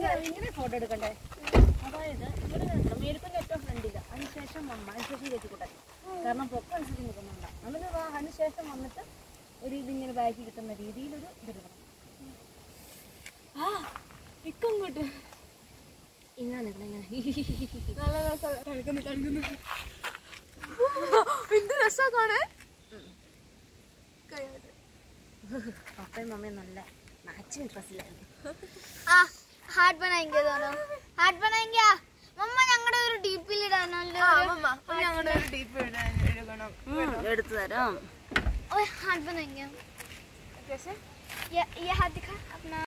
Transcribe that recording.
ഇങ്ങനെ ഫോട്ടോ എടുക്കണ്ടേ അതായത് ഇവിടെ നിൽക്കണം മേലുപ്പിന്റെ ഏറ്റവും ഫ്രണ്ടില്ല അതിനുശേഷം മമ്മ അതിനുശേഷം കെട്ടിക്കൂട്ടെ കാരണം പൊക്കം അനുസരിച്ച് നിൽക്കുന്നുണ്ട് എന്നിട്ട് വാ അതിനുശേഷം വന്നിട്ട് ഒരു ഇതിങ്ങനെ ബാക്കി കിട്ടുന്ന രീതിയിലൊരു ഇതെടുക്കണം ആ ഇക്കങ്ങോട്ട് ഇങ്ങനെ നിൽക്കണം ഇങ്ങനെ നല്ല രസം കളിക്കുന്നു കളിക്കുന്നു എന്ത് രസാ കാണാൻ കയ്യാട്ട്. പപ്പയും മമ്മയും നല്ല മാച്ചിങ് ഡ്രസ്സിലായിരുന്നു ആ ഹാർട്ട് बनाएंगे दोनों हार्ट बनाएंगे आ मम्मा ഞങ്ങളുടെ ഒരു ഡിപിയിൽ ഇടാനല്ലോ ആ മമ്മ ഞങ്ങളുടെ ഒരു ടീപ്പ് എഴുതണം എടുത്തു തരാം ओए हार्ट बनाएंगे हम कैसे ये ये हाथ दिखा अपना